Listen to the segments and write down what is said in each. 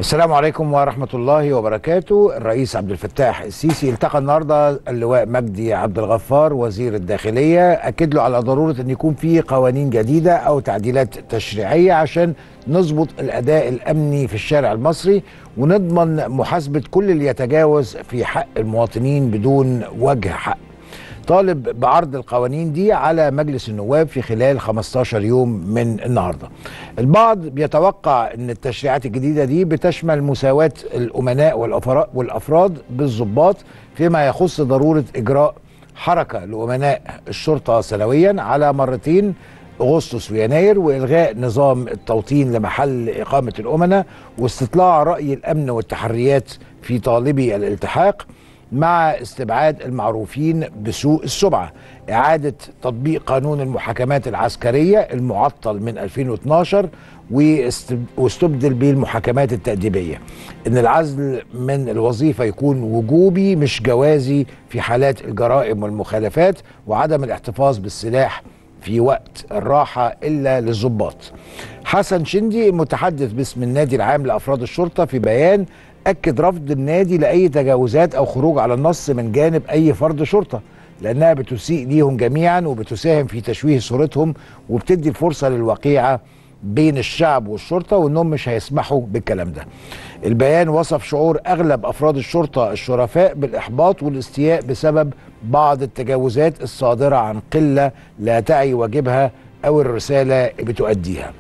السلام عليكم ورحمة الله وبركاته الرئيس عبد الفتاح السيسي التقى النهاردة اللواء مجدي عبد الغفار وزير الداخلية أكد له على ضرورة أن يكون في قوانين جديدة أو تعديلات تشريعية عشان نظبط الأداء الأمني في الشارع المصري ونضمن محاسبة كل اللي يتجاوز في حق المواطنين بدون وجه حق طالب بعرض القوانين دي على مجلس النواب في خلال 15 يوم من النهارده. البعض بيتوقع ان التشريعات الجديده دي بتشمل مساواه الامناء والافراد بالضباط فيما يخص ضروره اجراء حركه لامناء الشرطه سنويا على مرتين اغسطس ويناير والغاء نظام التوطين لمحل اقامه الامناء واستطلاع راي الامن والتحريات في طالبي الالتحاق مع استبعاد المعروفين بسوء السمعة إعادة تطبيق قانون المحاكمات العسكرية المعطل من 2012 واستبدل به المحاكمات التأديبية إن العزل من الوظيفة يكون وجوبي مش جوازي في حالات الجرائم والمخالفات وعدم الاحتفاظ بالسلاح في وقت الراحة إلا للضباط حسن شندي المتحدث باسم النادي العام لأفراد الشرطة في بيان أكد رفض النادي لأي تجاوزات أو خروج على النص من جانب أي فرد شرطة لأنها بتسيء ليهم جميعا وبتساهم في تشويه صورتهم وبتدي الفرصة للوقيعة بين الشعب والشرطة وأنهم مش هيسمحوا بالكلام ده البيان وصف شعور أغلب أفراد الشرطة الشرفاء بالإحباط والاستياء بسبب بعض التجاوزات الصادرة عن قلة لا تعي واجبها أو الرسالة بتؤديها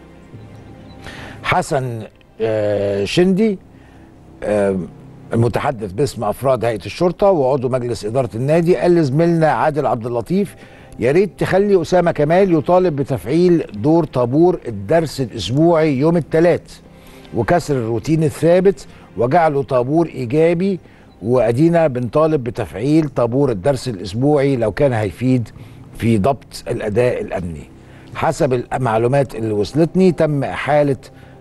حسن شندي المتحدث باسم افراد هيئه الشرطه وعضو مجلس اداره النادي قال لزميلنا عادل عبد اللطيف يا ريت تخلي اسامه كمال يطالب بتفعيل دور طابور الدرس الاسبوعي يوم الثلاث وكسر الروتين الثابت وجعله طابور ايجابي وادينا بنطالب بتفعيل طابور الدرس الاسبوعي لو كان هيفيد في ضبط الاداء الامني حسب المعلومات اللي وصلتني تم احاله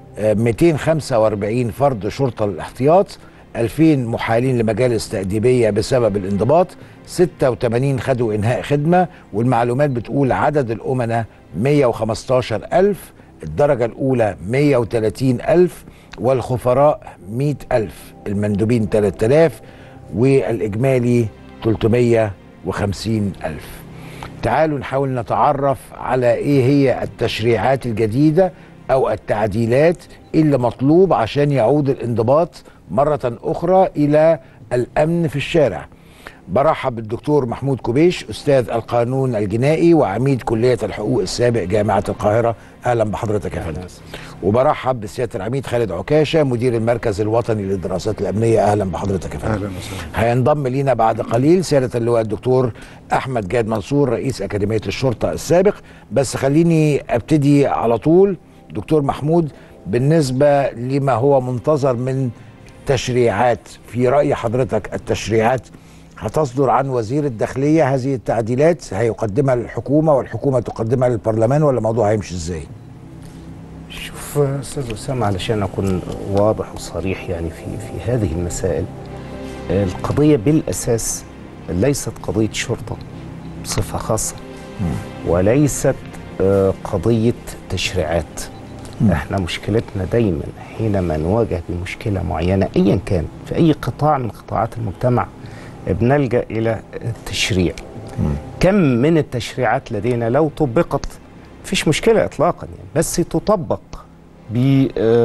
245 فرد شرطه للاحتياط 2000 محالين لمجالس تأديبية بسبب الانضباط 86 خدوا إنهاء خدمة والمعلومات بتقول عدد الأمناء 115 ألف الدرجة الأولى 130 ألف والخفراء 100 ألف المندوبين 3000 والإجمالي 350 ألف تعالوا نحاول نتعرف على إيه هي التشريعات الجديدة أو التعديلات اللي مطلوب عشان يعود الانضباط مرة أخرى إلى الأمن في الشارع برحب بالدكتور محمود كوبيش أستاذ القانون الجنائي وعميد كلية الحقوق السابق جامعة القاهرة أهلا بحضرتك يا فندم وبرحب بسيادة العميد خالد عكاشة مدير المركز الوطني للدراسات الأمنية أهلا بحضرتك يا فندم أهلا وسهلا هينضم لينا بعد قليل سيادة اللواء الدكتور أحمد جاد منصور رئيس أكاديمية الشرطة السابق بس خليني أبتدي على طول دكتور محمود بالنسبة لما هو منتظر من تشريعات في رأي حضرتك التشريعات هتصدر عن وزير الداخلية هذه التعديلات هيقدمها للحكومة والحكومة تقدمها للبرلمان ولا الموضوع هيمشي ازاي شوف استاذ اسامه علشان اكون واضح وصريح يعني في في هذه المسائل القضيه بالاساس ليست قضيه شرطه بصفه خاصه وليست قضيه تشريعات احنا مشكلتنا دايما حينما نواجه بمشكله معينه ايا كان في اي قطاع من قطاعات المجتمع بنلجا الى التشريع كم من التشريعات لدينا لو طبقت مفيش مشكله اطلاقا يعني بس تطبق ب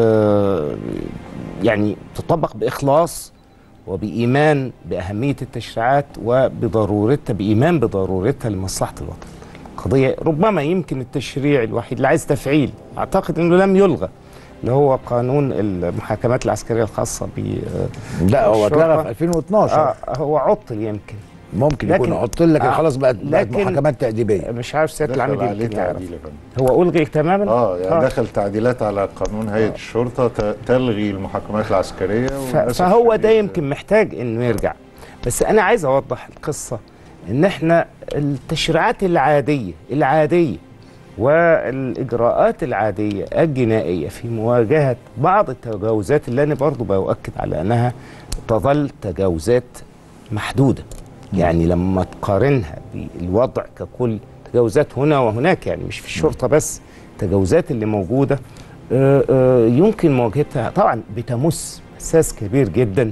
يعني تطبق باخلاص وبايمان باهميه التشريعات وبضرورتها بايمان بضرورتها لمصلحه الوطن قضيه ربما يمكن التشريع الوحيد اللي عايز تفعيل اعتقد انه لم يلغى اللي هو قانون المحاكمات العسكريه الخاصه ب لا هو اتلغى في 2012 اه هو عطل يمكن ممكن يكون عطل لكن آه خلاص بقت بقت لكن محاكمات تأديبية مش عارف سياده العميد دخل عليه يمكن يعرف تعديل يا فندم. هو الغي تماما اه يعني دخل تعديلات على قانون هيئه الشرطه ت- تلغي المحاكمات العسكريه ف- وللأسف فهو ده الشديد- يمكن محتاج انه يرجع بس انا عايز اوضح القصه ان احنا التشريعات العاديه العاديه والاجراءات العاديه الجنائيه في مواجهه بعض التجاوزات اللي انا برضو باؤكد على انها تظل تجاوزات محدوده يعني لما تقارنها بالوضع ككل تجاوزات هنا وهناك يعني مش في الشرطه بس التجاوزات اللي موجوده آه، آه، يمكن مواجهتها طبعا بتمس احساس كبير جدا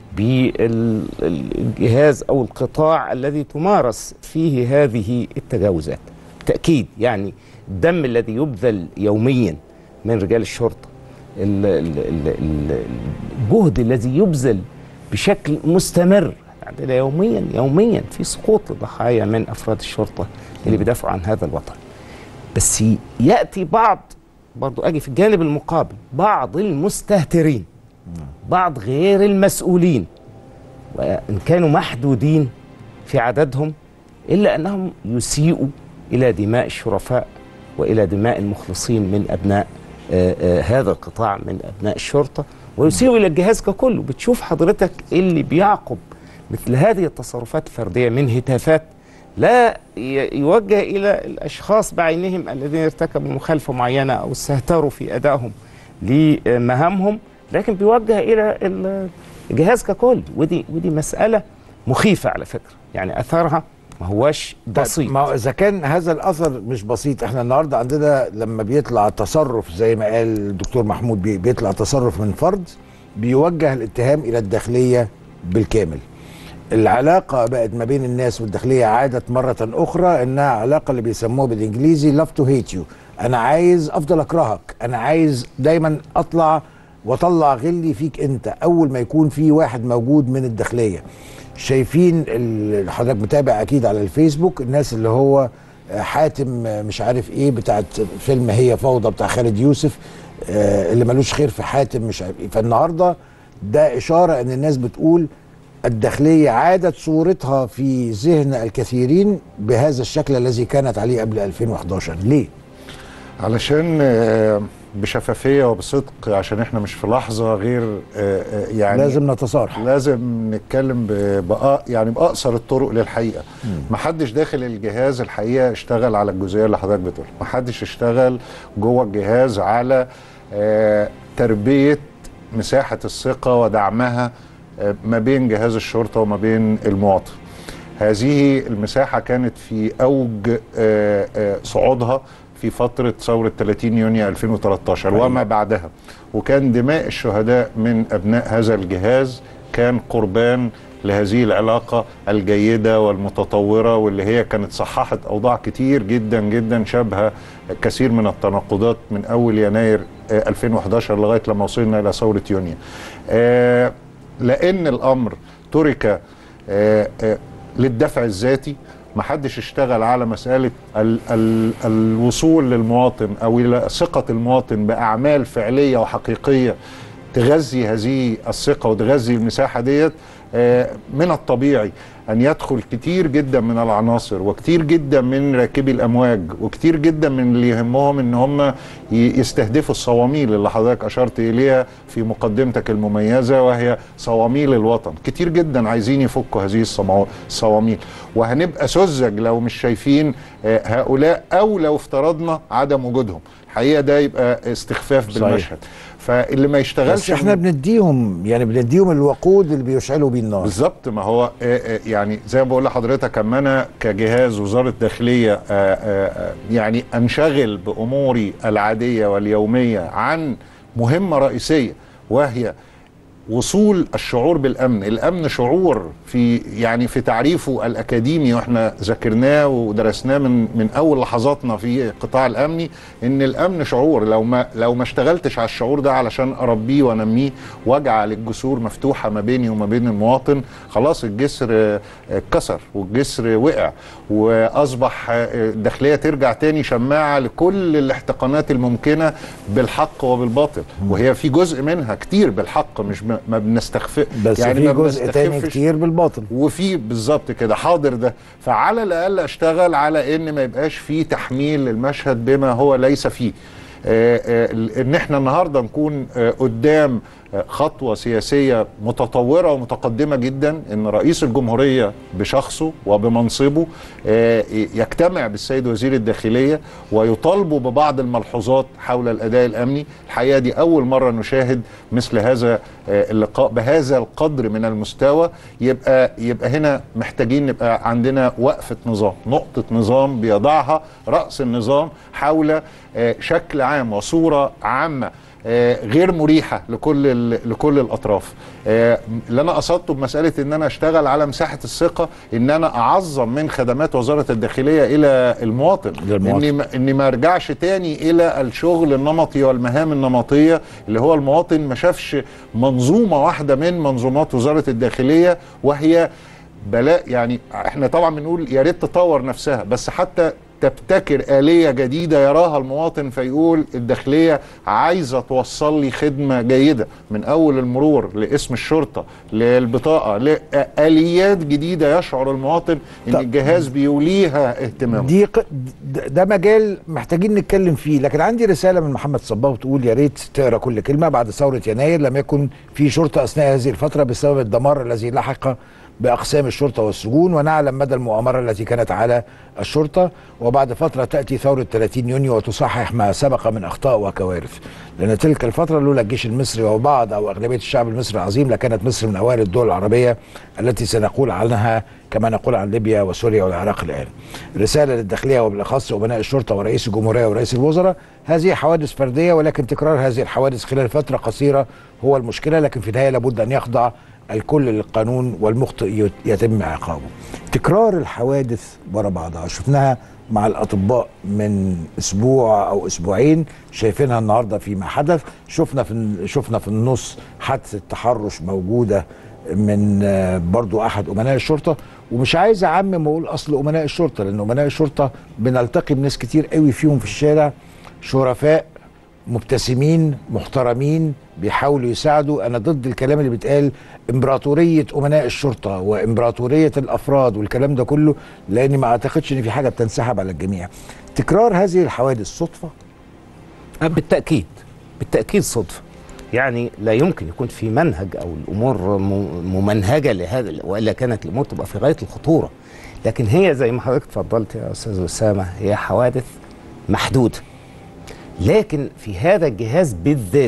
بالجهاز او القطاع الذي تمارس فيه هذه التجاوزات تاكيد يعني الدم الذي يبذل يوميا من رجال الشرطه ال- ال- ال- ال- الجهد الذي يبذل بشكل مستمر عندنا يوميا يوميا في سقوط لضحايا من افراد الشرطه اللي بيدافعوا عن هذا الوطن بس ياتي بعض برضو اجي في الجانب المقابل بعض المستهترين بعض غير المسؤولين وان كانوا محدودين في عددهم الا انهم يسيئوا الى دماء الشرفاء والى دماء المخلصين من ابناء آه، آه، هذا القطاع من ابناء الشرطه ويسيئوا الى الجهاز ككل بتشوف حضرتك اللي بيعقب مثل هذه التصرفات الفرديه من هتافات لا ي- يوجه الى الاشخاص بعينهم الذين ارتكبوا مخالفه معينه او استهتروا في ادائهم لمهامهم لكن بيوجه الى ال- الجهاز ككل ودي ودي مساله مخيفه على فكره يعني اثرها ما هواش بسيط ما هو اذا كان هذا الاثر مش بسيط احنا النهارده عندنا لما بيطلع تصرف زي ما قال الدكتور محمود بي- بيطلع تصرف من فرد بيوجه الاتهام الى الداخليه بالكامل العلاقة بقت ما بين الناس والداخلية عادت مرة أخرى إنها علاقة اللي بيسموها بالإنجليزي love to hate you أنا عايز أفضل أكرهك أنا عايز دايما أطلع وأطلع غلي فيك أنت أول ما يكون في واحد موجود من الداخلية شايفين ال- حضرتك متابع أكيد على الفيسبوك الناس اللي هو حاتم مش عارف إيه بتاعت فيلم هي فوضى بتاع خالد يوسف آه، اللي ملوش خير في حاتم مش عارف إيه فالنهاردة ده إشارة إن الناس بتقول الداخلية عادت صورتها في ذهن الكثيرين بهذا الشكل الذي كانت عليه قبل 2011 ليه؟ علشان آه، بشفافيه وبصدق عشان احنا مش في لحظه غير آه، آه، يعني لازم نتصارح لازم نتكلم ب- بأ يعني باقصر الطرق للحقيقه محدش داخل الجهاز الحقيقه اشتغل على الجزئيه اللي حضرتك بتقولها محدش اشتغل جوه الجهاز على آه، تربيه مساحه الثقه ودعمها آه، ما بين جهاز الشرطه وما بين المواطن هذه المساحه كانت في اوج آه، آه، صعودها في فتره ثوره 30 يونيو 2013 وما بعدها وكان دماء الشهداء من ابناء هذا الجهاز كان قربان لهذه العلاقة الجيدة والمتطورة واللي هي كانت صححت أوضاع كتير جدا جدا شابهة كثير من التناقضات من أول يناير آه، 2011 لغاية لما وصلنا إلى ثورة يونيو آه، لأن الأمر ترك آه، آه، للدفع الذاتي محدش اشتغل على مسألة ال ال الوصول للمواطن أو إلى ثقة المواطن بأعمال فعلية وحقيقية تغذي هذه الثقة وتغذي المساحة ديت آه، من الطبيعي أن يدخل كتير جدا من العناصر وكتير جدا من راكبي الأمواج وكتير جدا من اللي يهمهم أن هم ي- يستهدفوا الصواميل اللي حضرتك أشرت إليها في مقدمتك المميزة وهي صواميل الوطن كتير جدا عايزين يفكوا هذه الصمو- الصواميل وهنبقى سذج لو مش شايفين آه، هؤلاء أو لو افترضنا عدم وجودهم الحقيقة ده يبقى استخفاف صحيح. بالمشهد فاللي ما يشتغلش بس احنا بنديهم يعني بنديهم الوقود اللي بيشعلوا بيه النار بالظبط ما هو آه، آه، يعني زي ما بقول لحضرتك اما انا كجهاز وزاره داخليه آه، آه، آه، يعني انشغل باموري العاديه واليوميه عن مهمه رئيسيه وهي وصول الشعور بالامن، الامن شعور في يعني في تعريفه الاكاديمي واحنا ذاكرناه ودرسناه من من اول لحظاتنا في القطاع الامني ان الامن شعور لو ما لو ما اشتغلتش على الشعور ده علشان اربيه وانميه واجعل الجسور مفتوحه ما بيني وما بين المواطن خلاص الجسر آه، اتكسر والجسر وقع واصبح آه، الداخليه ترجع تاني شماعه لكل الاحتقانات الممكنه بالحق وبالباطل وهي في جزء منها كتير بالحق مش ب- ما بنستخف بس يعني في ما جزء تاني بنستخفش كتير بالباطل وفي بالظبط كده حاضر ده فعلى الاقل اشتغل على ان ما يبقاش فيه تحميل للمشهد بما هو ليس فيه آه، آه، ان احنا النهارده نكون آه، قدام آه، خطوه سياسيه متطوره ومتقدمه جدا ان رئيس الجمهوريه بشخصه وبمنصبه آه، يجتمع بالسيد وزير الداخليه ويطالبوا ببعض الملحوظات حول الاداء الامني الحقيقه دي اول مره نشاهد مثل هذا آه، اللقاء بهذا القدر من المستوى يبقى يبقى هنا محتاجين نبقى عندنا وقفه نظام نقطه نظام بيضعها راس النظام حول آه، شكل عام وصوره عامه آه، غير مريحه لكل ال- لكل الاطراف آه، اللي انا قصدته بمساله ان انا اشتغل على مساحه الثقه ان انا اعظم من خدمات وزاره الداخليه الى المواطن للمواطن. اني ما- اني ما ارجعش تاني الى الشغل النمطي والمهام النمطيه اللي هو المواطن ما شافش منظومه واحده من منظومات وزاره الداخليه وهي بلاء يعني احنا طبعا بنقول يا ريت تطور نفسها بس حتى تبتكر آلية جديدة يراها المواطن فيقول الداخلية عايزة توصل لي خدمة جيدة من أول المرور لاسم الشرطة للبطاقة لآليات جديدة يشعر المواطن إن طب- الجهاز بيوليها اهتمام دي ق- د- ده مجال محتاجين نتكلم فيه لكن عندي رساله من محمد صباغ بتقول يا ريت تقرا كل كلمه بعد ثوره يناير لم يكن في شرطه اثناء هذه الفتره بسبب الدمار الذي لحق باقسام الشرطه والسجون ونعلم مدى المؤامره التي كانت على الشرطه وبعد فتره تاتي ثوره 30 يونيو وتصحح ما سبق من اخطاء وكوارث لان تلك الفتره لولا الجيش المصري وبعض او اغلبيه الشعب المصري العظيم لكانت مصر من اوائل الدول العربيه التي سنقول عنها كما نقول عن ليبيا وسوريا والعراق الان. رساله للداخليه وبالاخص امناء الشرطه ورئيس الجمهوريه ورئيس الوزراء هذه حوادث فرديه ولكن تكرار هذه الحوادث خلال فتره قصيره هو المشكله لكن في النهايه لابد ان يخضع الكل للقانون والمخطئ يت- يتم عقابه. تكرار الحوادث ورا بعضها شفناها مع الاطباء من اسبوع او اسبوعين شايفينها النهارده فيما حدث شفنا في شفنا في النص حادثه تحرش موجوده من آه، برضو احد امناء الشرطه ومش عايز اعمم واقول اصل امناء الشرطه لان امناء الشرطه بنلتقي بناس كتير قوي فيهم في الشارع شرفاء مبتسمين محترمين بيحاولوا يساعدوا انا ضد الكلام اللي بيتقال امبراطوريه امناء الشرطه وامبراطوريه الافراد والكلام ده كله لاني ما اعتقدش ان في حاجه بتنسحب على الجميع تكرار هذه الحوادث صدفه آه، بالتأكيد بالتأكيد صدفة يعني لا يمكن يكون في منهج أو الأمور م- ممنهجة لهذا وإلا كانت الأمور تبقى في غاية الخطورة لكن هي زي ما حضرتك اتفضلت يا أستاذ أسامة هي حوادث محدودة لكن في هذا الجهاز بالذات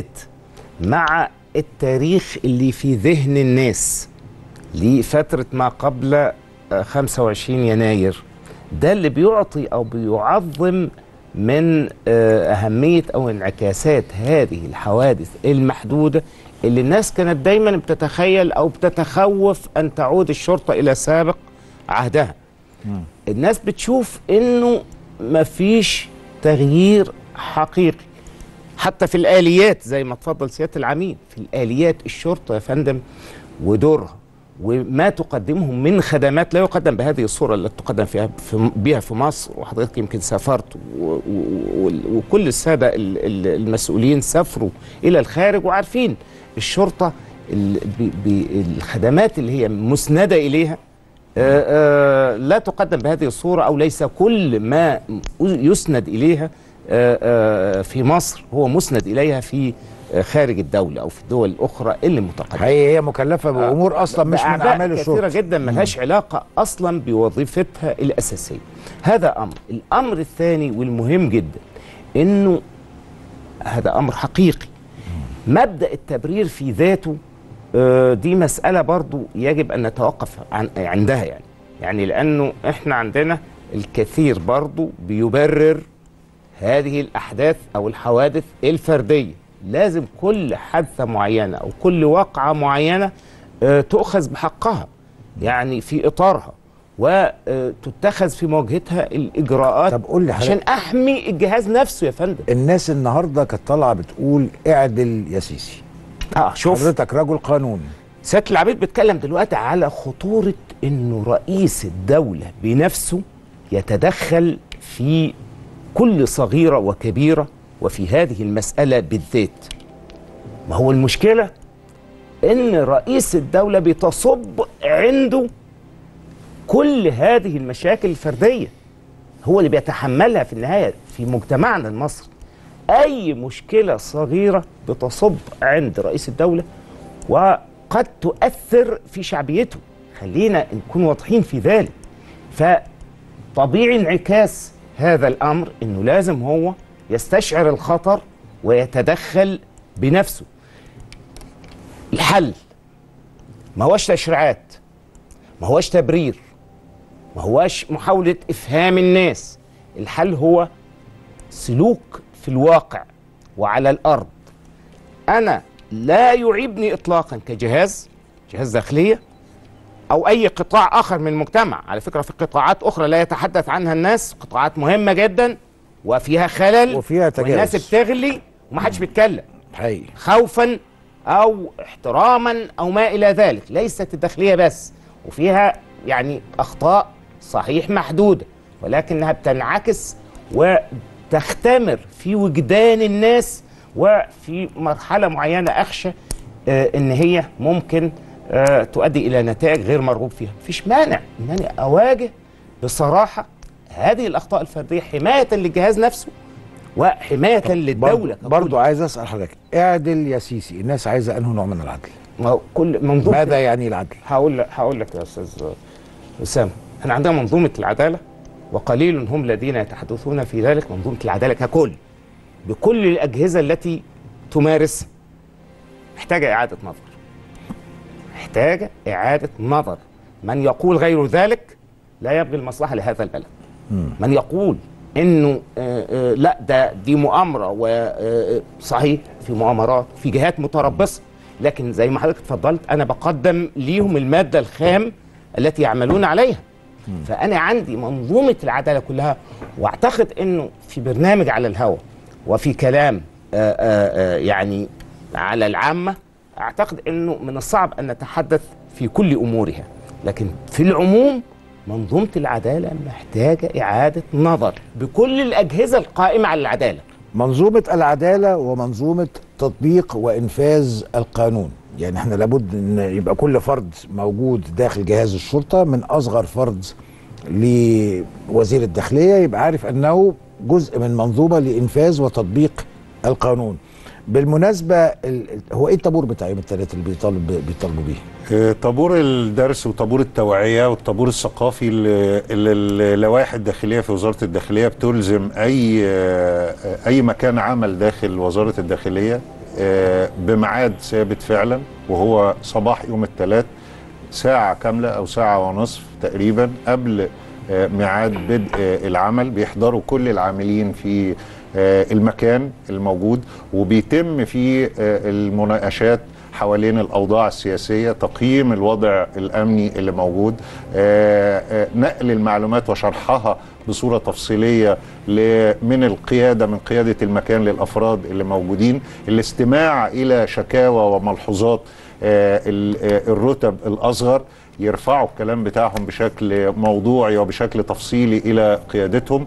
مع التاريخ اللي في ذهن الناس لفترة ما قبل آه، 25 يناير ده اللي بيعطي أو بيعظم من آه، أهمية أو انعكاسات هذه الحوادث المحدودة اللي الناس كانت دايما بتتخيل أو بتتخوف أن تعود الشرطة إلى سابق عهدها الناس بتشوف انه مفيش تغيير حقيقي حتى في الاليات زي ما اتفضل سياده العميد في الاليات الشرطه يا فندم ودورها وما تقدمه من خدمات لا يقدم بهذه الصوره التي تقدم فيها في بها في مصر وحضرتك يمكن سافرت و- و- و- وكل الساده ال- ال- المسؤولين سافروا الى الخارج وعارفين الشرطه ال- ب- ب- الخدمات اللي هي مسنده اليها آه، آه، لا تقدم بهذه الصورة أو ليس كل ما يسند إليها آه، آه، في مصر هو مسند إليها في آه، خارج الدولة أو في الدول الأخرى اللي متقدمة هي هي مكلفه بامور اصلا مش من بأعباء اعمال كثيرة الشرطه جدا ملهاش علاقة أصلا بوظيفتها الأساسية هذا أمر الأمر الثاني والمهم جدا إنه هذا أمر حقيقي مبدأ التبرير في ذاته آه، دي مسألة برضو يجب أن نتوقف عن عندها يعني يعني لأنه إحنا عندنا الكثير برضو بيبرر هذه الأحداث أو الحوادث الفردية لازم كل حادثة معينة أو كل واقعة معينة آه، تؤخذ بحقها يعني في إطارها وتتخذ في مواجهتها الإجراءات طب قول لي عشان حضرتك أحمي الجهاز نفسه يا فندم الناس النهارده كانت طالعه بتقول اعدل يا سيسي اه شوف حضرتك رجل قانون سياده العبيد بيتكلم دلوقتي على خطوره انه رئيس الدوله بنفسه يتدخل في كل صغيره وكبيره وفي هذه المساله بالذات ما هو المشكله ان رئيس الدوله بتصب عنده كل هذه المشاكل الفرديه هو اللي بيتحملها في النهايه في مجتمعنا المصري اي مشكله صغيره بتصب عند رئيس الدوله وقد تؤثر في شعبيته خلينا نكون واضحين في ذلك فطبيعي انعكاس هذا الامر انه لازم هو يستشعر الخطر ويتدخل بنفسه الحل ما هوش تشريعات ما هوش تبرير ما هوش محاولة إفهام الناس الحل هو سلوك في الواقع وعلى الأرض انا لا يعيبني اطلاقا كجهاز جهاز داخليه او اي قطاع اخر من المجتمع على فكره في قطاعات اخرى لا يتحدث عنها الناس قطاعات مهمه جدا وفيها خلل وفيها تجاوز. والناس بتغلي ومحدش بيتكلم حقيقي خوفا او احتراما او ما الى ذلك ليست الداخليه بس وفيها يعني اخطاء صحيح محدوده ولكنها بتنعكس وتختمر في وجدان الناس وفي مرحله معينه اخشى آه، ان هي ممكن آه، تؤدي الى نتائج غير مرغوب فيها مفيش مانع انني اواجه بصراحه هذه الاخطاء الفرديه حمايه للجهاز نفسه وحمايه للدوله ككل. برضو عايز اسال حضرتك اعدل يا سيسي الناس عايزه انه نوع من العدل ما هو كل منظومه ماذا يعني العدل هقول لك هقول لك يا استاذ اسامه احنا عندنا منظومه العداله وقليل هم الذين يتحدثون في ذلك منظومه العداله ككل بكل الاجهزه التي تمارس محتاجه اعاده نظر محتاجه اعاده نظر من يقول غير ذلك لا يبغي المصلحه لهذا البلد من يقول انه آه، آه، لا ده دي مؤامره وصحيح في مؤامرات في جهات متربصه لكن زي ما حضرتك اتفضلت انا بقدم ليهم الماده الخام التي يعملون عليها فانا عندي منظومه العداله كلها واعتقد انه في برنامج على الهوى وفي كلام آه، آه، آه، يعني على العامه اعتقد انه من الصعب ان نتحدث في كل امورها لكن في العموم منظومه العداله محتاجه اعاده نظر بكل الاجهزه القائمه على العداله منظومه العداله ومنظومه تطبيق وانفاذ القانون يعني احنا لابد ان يبقى كل فرد موجود داخل جهاز الشرطه من اصغر فرد لوزير الداخليه يبقى عارف انه جزء من منظومه لانفاذ وتطبيق القانون بالمناسبه ال- هو ايه الطابور بتاع يوم الثلاث اللي بيطالب بيطالبوا بيه آه، طابور الدرس وطابور التوعية والطابور الثقافي اللي اللي اللوائح الداخلية في وزارة الداخلية بتلزم أي آه، أي مكان عمل داخل وزارة الداخلية آه، بميعاد ثابت فعلا وهو صباح يوم الثلاث ساعة كاملة أو ساعة ونصف تقريبا قبل آه، ميعاد بدء آه، العمل بيحضروا كل العاملين في آه، المكان الموجود وبيتم في آه، المناقشات حوالين الأوضاع السياسية تقييم الوضع الأمني اللي موجود آه، آه، نقل المعلومات وشرحها بصورة تفصيلية ل- من القيادة من قيادة المكان للأفراد اللي موجودين الاستماع إلى شكاوى وملحوظات آه، ال- آه، الرتب الأصغر يرفعوا الكلام بتاعهم بشكل موضوعي وبشكل تفصيلي إلى قيادتهم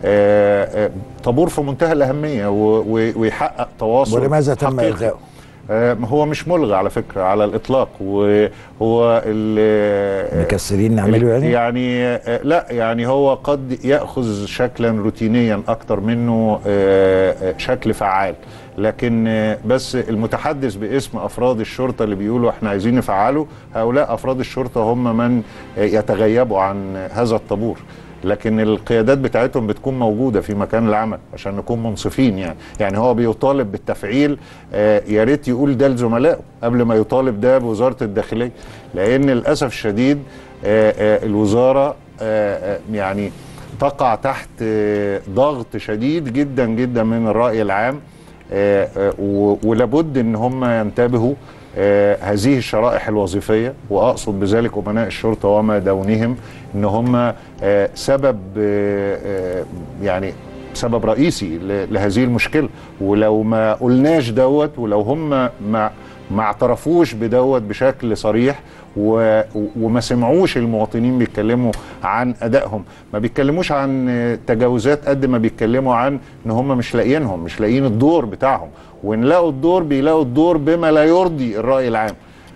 آه، آه، طابور في منتهى الأهمية و- و- ويحقق تواصل ولماذا تم حقيقي. الغائه آه، هو مش ملغى على فكرة على الإطلاق وهو ال- مكسرين نعمله يعني يعني آه، لا يعني هو قد ياخذ شكلا روتينيا اكتر منه آه، آه، شكل فعال لكن آه، بس المتحدث باسم افراد الشرطه اللي بيقولوا احنا عايزين نفعله هؤلاء افراد الشرطه هم من آه، يتغيبوا عن هذا الطابور لكن القيادات بتاعتهم بتكون موجوده في مكان العمل عشان نكون منصفين يعني يعني هو بيطالب بالتفعيل آه، يا ريت يقول ده لزملائه قبل ما يطالب ده بوزاره الداخليه لان للاسف الشديد آه، آه، الوزاره آه، آه، يعني تقع تحت آه، ضغط شديد جدا جدا من الراي العام آه، آه، و- ولابد ان هم ينتبهوا آه، هذه الشرائح الوظيفيه واقصد بذلك امناء الشرطه وما دونهم ان هم آه، سبب آه، آه، يعني سبب رئيسي ل- لهذه المشكله ولو ما قلناش دوت ولو هم ما ما اعترفوش بدوت بشكل صريح و... وما سمعوش المواطنين بيتكلموا عن ادائهم ما بيتكلموش عن آه، تجاوزات قد ما بيتكلموا عن ان هم مش لاقيينهم مش لاقيين الدور بتاعهم وان لقوا الدور بيلاقوا الدور بما لا يرضي الراي العام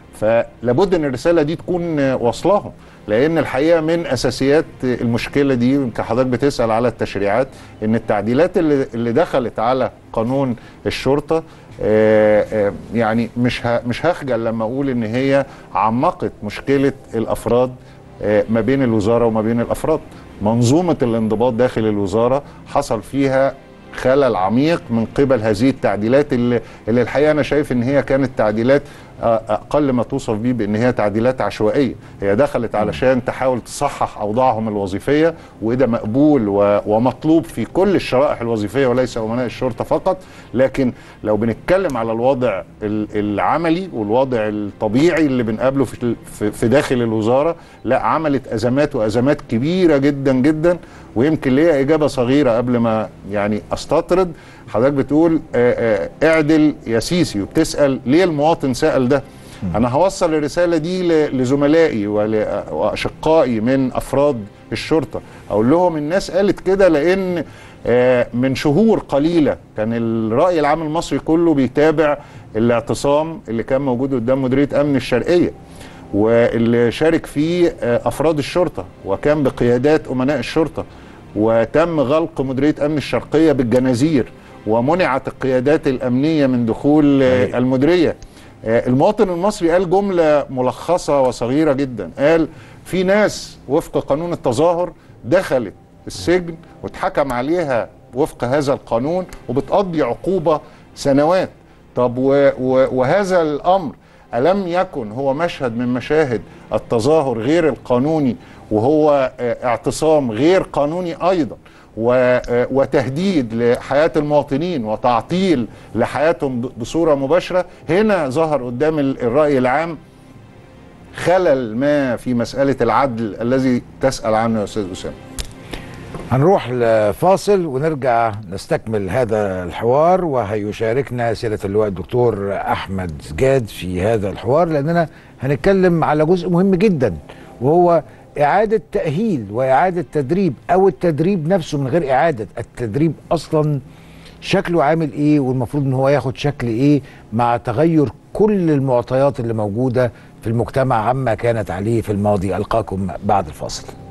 فلابد ان الرساله دي تكون آه، واصلاهم لان الحقيقه من اساسيات آه، المشكله دي يمكن حضرتك بتسال على التشريعات ان التعديلات اللي, اللي دخلت على قانون الشرطه آه، آه، يعني مش ه- مش هخجل لما اقول ان هي عمقت مشكله الافراد آه، ما بين الوزاره وما بين الافراد منظومه الانضباط داخل الوزاره حصل فيها خلل عميق من قبل هذه التعديلات اللي, اللي الحقيقه انا شايف ان هي كانت تعديلات آه، اقل ما توصف بيه بان هي تعديلات عشوائيه هي دخلت علشان تحاول تصحح اوضاعهم الوظيفيه وده مقبول و- ومطلوب في كل الشرائح الوظيفيه وليس امناء الشرطه فقط لكن لو بنتكلم على الوضع ال- العملي والوضع الطبيعي اللي بنقابله في ال- في- في داخل الوزاره لا عملت ازمات وازمات كبيره جدا جدا ويمكن ليها اجابه صغيره قبل ما يعني استطرد حضرتك بتقول آه، آه، اعدل يا سيسي وبتسال ليه المواطن سال ده انا هوصل الرساله دي ل- لزملائي ول- واشقائي من افراد الشرطه اقول لهم الناس قالت كده لان آه، من شهور قليله كان الراي العام المصري كله بيتابع الاعتصام اللي كان موجود قدام مديريه امن الشرقيه واللي شارك فيه آه، افراد الشرطه وكان بقيادات امناء الشرطه وتم غلق مديريه امن الشرقيه بالجنازير ومنعت القيادات الامنيه من دخول آه، أيوة. المديريه آه، المواطن المصري قال جمله ملخصه وصغيره جدا قال في ناس وفق قانون التظاهر دخلت السجن واتحكم عليها وفق هذا القانون وبتقضي عقوبه سنوات طب و و وهذا الامر ألم يكن هو مشهد من مشاهد التظاهر غير القانوني وهو آه، اعتصام غير قانوني أيضا و- آه، وتهديد لحياة المواطنين وتعطيل لحياتهم ب- بصورة مباشرة هنا ظهر قدام ال- الرأي العام خلل ما في مسألة العدل الذي تسأل عنه يا أستاذ أسامة هنروح لفاصل ونرجع نستكمل هذا الحوار وهيشاركنا سيادة اللواء الدكتور أحمد جاد في هذا الحوار لأننا هنتكلم على جزء مهم جدا وهو إعادة تأهيل وإعادة تدريب أو التدريب نفسه من غير إعادة التدريب أصلا شكله عامل إيه والمفروض إن هو ياخد شكل إيه مع تغير كل المعطيات اللي موجودة في المجتمع عما كانت عليه في الماضي ألقاكم بعد الفاصل